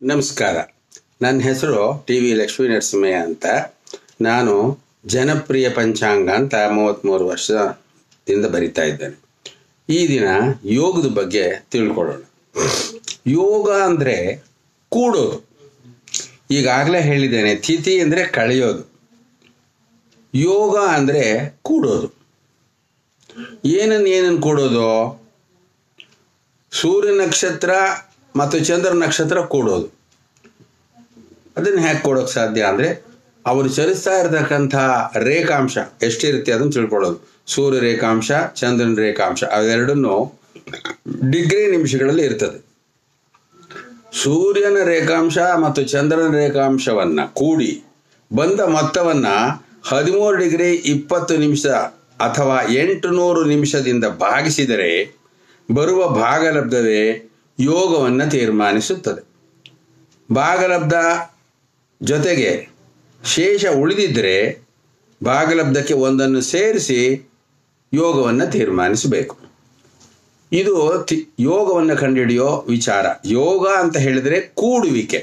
ನಮಸ್ಕಾರ ನನ್ನ ಹೆಸರು ಟಿ ವಿ ಲಕ್ಷ್ಮೀ ನರಸಿಂಹಯ್ಯ ಅಂತ ನಾನು ಜನಪ್ರಿಯ ಪಂಚಾಂಗ ಅಂತ ಮೂವತ್ತ್ಮೂರು ವರ್ಷದಿಂದ ಬರಿತಾ ಇದ್ದೇನೆ ಈ ದಿನ ಯೋಗದ ಬಗ್ಗೆ ತಿಳ್ಕೊಳ್ಳೋಣ ಯೋಗ ಅಂದರೆ ಕೂಡೋದು ಈಗಾಗಲೇ ಹೇಳಿದ್ದೇನೆ ತಿಥಿ ಅಂದರೆ ಕಳೆಯೋದು ಯೋಗ ಅಂದರೆ ಕೂಡೋದು ಏನನ್ನು ಏನನ್ನು ಕೂಡೋದು ಸೂರ್ಯ ನಕ್ಷತ್ರ ಮತ್ತು ಚಂದ್ರ ನಕ್ಷತ್ರ ಕೂಡೋದು ಅದನ್ನು ಹೇಗೆ ಕೊಡೋಕೆ ಸಾಧ್ಯ ಅಂದರೆ ಅವರು ಚಲಿಸ್ತಾ ಇರತಕ್ಕಂಥ ರೇಖಾಂಶ ಎಷ್ಟಿರುತ್ತೆ ಅದನ್ನು ತಿಳ್ಕೊಳ್ಳೋದು ಸೂರ್ಯ ರೇಖಾಂಶ ಚಂದ್ರನ ರೇಖಾಂಶ ಅವೆರಡನ್ನು ಡಿಗ್ರಿ ನಿಮಿಷಗಳಲ್ಲಿ ಇರ್ತದೆ ಸೂರ್ಯನ ರೇಖಾಂಶ ಮತ್ತು ಚಂದ್ರನ ರೇಖಾಂಶವನ್ನು ಕೂಡಿ ಬಂದ ಮೊತ್ತವನ್ನು ಹದಿಮೂರು ಡಿಗ್ರಿ ಇಪ್ಪತ್ತು ನಿಮಿಷ ಅಥವಾ ಎಂಟು ನೂರು ನಿಮಿಷದಿಂದ ಭಾಗಿಸಿದರೆ ಬರುವ ಭಾಗಲಬ್ಧವೇ ಯೋಗವನ್ನು ತೀರ್ಮಾನಿಸುತ್ತದೆ ಭಾಗಲಬ್ಧ ಜೊತೆಗೆ ಶೇಷ ಉಳಿದಿದ್ದರೆ ಭಾಗಲಬ್ಧಕ್ಕೆ ಒಂದನ್ನು ಸೇರಿಸಿ ಯೋಗವನ್ನು ತೀರ್ಮಾನಿಸಬೇಕು ಇದು ತಿ ಯೋಗವನ್ನು ಕಂಡುಹಿಡಿಯೋ ವಿಚಾರ ಯೋಗ ಅಂತ ಹೇಳಿದರೆ ಕೂಡುವಿಕೆ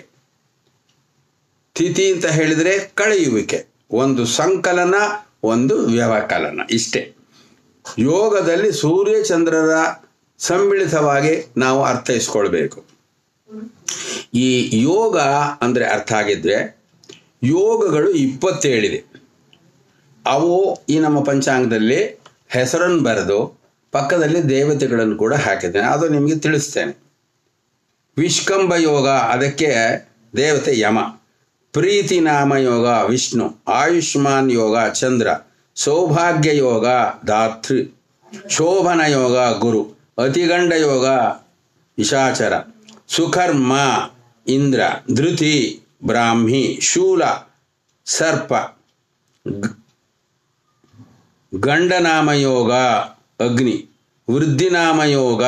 ತಿಥಿ ಅಂತ ಹೇಳಿದರೆ ಕಳೆಯುವಿಕೆ ಒಂದು ಸಂಕಲನ ಒಂದು ವ್ಯವಕಲನ ಇಷ್ಟೇ ಯೋಗದಲ್ಲಿ ಸೂರ್ಯ ಚಂದ್ರರ ಸಮ್ಮಿಳಿತವಾಗಿ ನಾವು ಅರ್ಥೈಸ್ಕೊಳ್ಬೇಕು ಈ ಯೋಗ ಅಂದರೆ ಅರ್ಥ ಆಗಿದ್ರೆ ಯೋಗಗಳು ಇಪ್ಪತ್ತೇಳಿದೆ ಅವು ಈ ನಮ್ಮ ಪಂಚಾಂಗದಲ್ಲಿ ಹೆಸರನ್ನು ಬರೆದು ಪಕ್ಕದಲ್ಲಿ ದೇವತೆಗಳನ್ನು ಕೂಡ ಹಾಕಿದ್ದೇನೆ ಅದು ನಿಮಗೆ ತಿಳಿಸ್ತೇನೆ ವಿಷ್ಕಂಭ ಯೋಗ ಅದಕ್ಕೆ ದೇವತೆ ಯಮ ಪ್ರೀತಿ ನಾಮ ಯೋಗ ವಿಷ್ಣು ಆಯುಷ್ಮಾನ್ ಯೋಗ ಚಂದ್ರ ಸೌಭಾಗ್ಯ ಯೋಗ ಧಾತೃ ಶೋಭನ ಯೋಗ ಗುರು ಅತಿಗಂಡ ಯೋಗ ಇಶಾಚರ ಸುಕರ್ಮ ಇಂದ್ರ ಧೃತಿ ಬ್ರಾಹ್ಮಿ ಶೂಲ ಸರ್ಪ ಗಂಡನಾಮಯೋಗ ಅಗ್ನಿ ವೃದ್ಧಿನಾಮಯೋಗ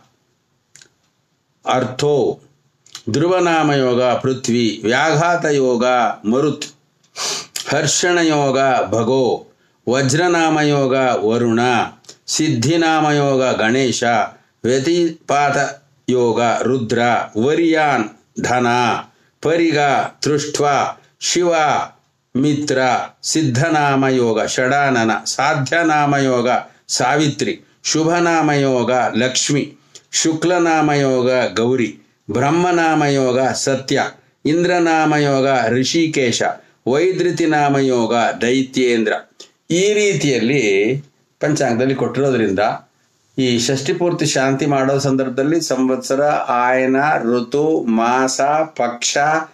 ಅರ್ಥೋ ಧ್ರುವನಾಮಯೋಗ ಪೃಥ್ವಿ ವ್ಯಾಘಾತ ಯೋಗ ಮರುತ್ ಹರ್ಷಣ ಯೋಗ ಭಗೋ ವಜ್ರನಾಮಯೋಗ ವರುಣ ಸಿದ್ಧಿನಾಮಯೋಗ ಗಣೇಶ ವ್ಯತಿಪಾತ ಯೋಗ ರುದ್ರ ವರ್ಯಾನ್ ಧನ ಪರಿಗ ತೃಷ್ಟ್ವ ಶಿವ ಮಿತ್ರ ಸಿದ್ಧನಾಮಯೋಗ ಷಡಾನನ ಸಾಧ್ಯನಾಮಯೋಗ ಸಾವಿತ್ರಿ ಶುಭನಾಮಯೋಗ ಲಕ್ಷ್ಮಿ ಶುಕ್ಲನಾಮಯೋಗ ಗೌರಿ ಬ್ರಹ್ಮನಾಮಯೋಗ ಸತ್ಯ ಇಂದ್ರನಾಮಯೋಗ ಋಷಿಕೇಶ ವೈದ್ರಿತಿ ನಾಮಯೋಗ ದೈತ್ಯೇಂದ್ರ ಈ ರೀತಿಯಲ್ಲಿ ಪಂಚಾಂಗದಲ್ಲಿ ಕೊಟ್ಟಿರೋದ್ರಿಂದ ಈ ಷಷ್ಠಿ ಪೂರ್ತಿ ಶಾಂತಿ ಮಾಡೋ ಸಂದರ್ಭದಲ್ಲಿ ಸಂವತ್ಸರ ಆಯನ ಋತು ಮಾಸ ಪಕ್ಷ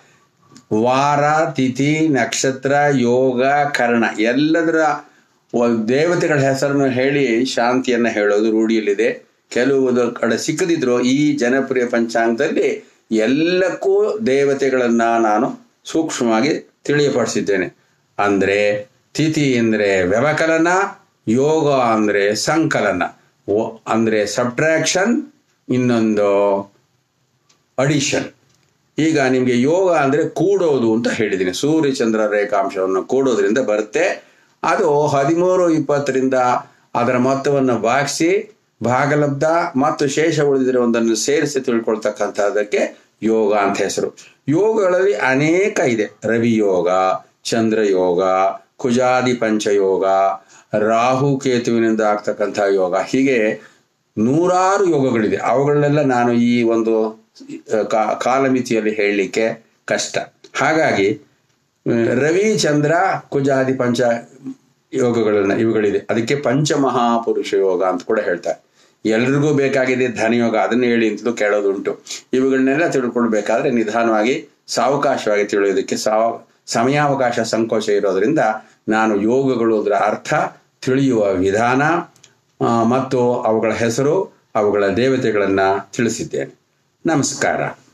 ವಾರ ತಿಥಿ ನಕ್ಷತ್ರ ಯೋಗ ಕರ್ಣ ಎಲ್ಲದರ ದೇವತೆಗಳ ಹೆಸರನ್ನು ಹೇಳಿ ಶಾಂತಿಯನ್ನು ಹೇಳೋದು ರೂಢಿಯಲ್ಲಿದೆ ಕೆಲವು ಕಡೆ ಸಿಕ್ಕದಿದ್ರು ಈ ಜನಪ್ರಿಯ ಪಂಚಾಂಗದಲ್ಲಿ ಎಲ್ಲಕ್ಕೂ ದೇವತೆಗಳನ್ನು ನಾನು ಸೂಕ್ಷ್ಮವಾಗಿ ತಿಳಿಯಪಡಿಸಿದ್ದೇನೆ ಅಂದರೆ ತಿಥಿ ಅಂದರೆ ವ್ಯವಕಲನ ಯೋಗ ಅಂದರೆ ಸಂಕಲನ ಅಂದರೆ ಸಬ್ಟ್ರಾಕ್ಷನ್ ಇನ್ನೊಂದು ಅಡಿಷನ್ ಈಗ ನಿಮಗೆ ಯೋಗ ಅಂದರೆ ಕೂಡೋದು ಅಂತ ಹೇಳಿದ್ದೀನಿ ಸೂರ್ಯ ಚಂದ್ರ ರೇಖಾಂಶವನ್ನು ಕೂಡೋದ್ರಿಂದ ಬರುತ್ತೆ ಅದು ಹದಿಮೂರು ಇಪ್ಪತ್ತರಿಂದ ಅದರ ಮೊತ್ತವನ್ನು ಭಾಗಿಸಿ ಭಾಗಲಬ್ಧ ಮತ್ತು ಶೇಷ ಉಳಿದಿರೋ ಒಂದನ್ನು ಸೇರಿಸಿ ತಿಳ್ಕೊಳ್ತಕ್ಕಂಥದ್ದಕ್ಕೆ ಯೋಗ ಅಂತ ಹೆಸರು ಯೋಗಗಳಲ್ಲಿ ಅನೇಕ ಇದೆ ರವಿ ಯೋಗ ಚಂದ್ರ ಯೋಗ ಕುಜಾದಿ ಪಂಚಯೋಗ ರಾಹು ಕೇತುವಿನಿಂದ ಆಗ್ತಕ್ಕಂಥ ಯೋಗ ಹೀಗೆ ನೂರಾರು ಯೋಗಗಳಿದೆ ಅವುಗಳನ್ನೆಲ್ಲ ನಾನು ಈ ಒಂದು ಕಾಲಮಿತಿಯಲ್ಲಿ ಹೇಳಲಿಕ್ಕೆ ಕಷ್ಟ ಹಾಗಾಗಿ ರವಿ ಚಂದ್ರ ಕುಜಾದಿ ಪಂಚ ಯೋಗಗಳನ್ನ ಇವುಗಳಿದೆ ಅದಕ್ಕೆ ಪಂಚಮಹಾಪುರುಷ ಯೋಗ ಅಂತ ಕೂಡ ಹೇಳ್ತಾರೆ ಎಲ್ರಿಗೂ ಬೇಕಾಗಿದೆ ಧನಯೋಗ ಅದನ್ನು ಹೇಳಿ ಅಂತಲೂ ಕೇಳೋದುಂಟು ಇವುಗಳನ್ನೆಲ್ಲ ತಿಳ್ಕೊಳ್ಬೇಕಾದ್ರೆ ನಿಧಾನವಾಗಿ ಸಾವಕಾಶವಾಗಿ ತಿಳಿಯೋದಕ್ಕೆ ಸಾವ ಸಮಯಾವಕಾಶ ಸಂಕೋಚ ಇರೋದ್ರಿಂದ ನಾನು ಯೋಗಗಳು ಅದರ ಅರ್ಥ ತಿಳಿಯುವ ವಿಧಾನ ಮತ್ತು ಅವುಗಳ ಹೆಸರು ಅವುಗಳ ದೇವತೆಗಳನ್ನು ತಿಳಿಸಿದ್ದೇನೆ ನಮಸ್ಕಾರ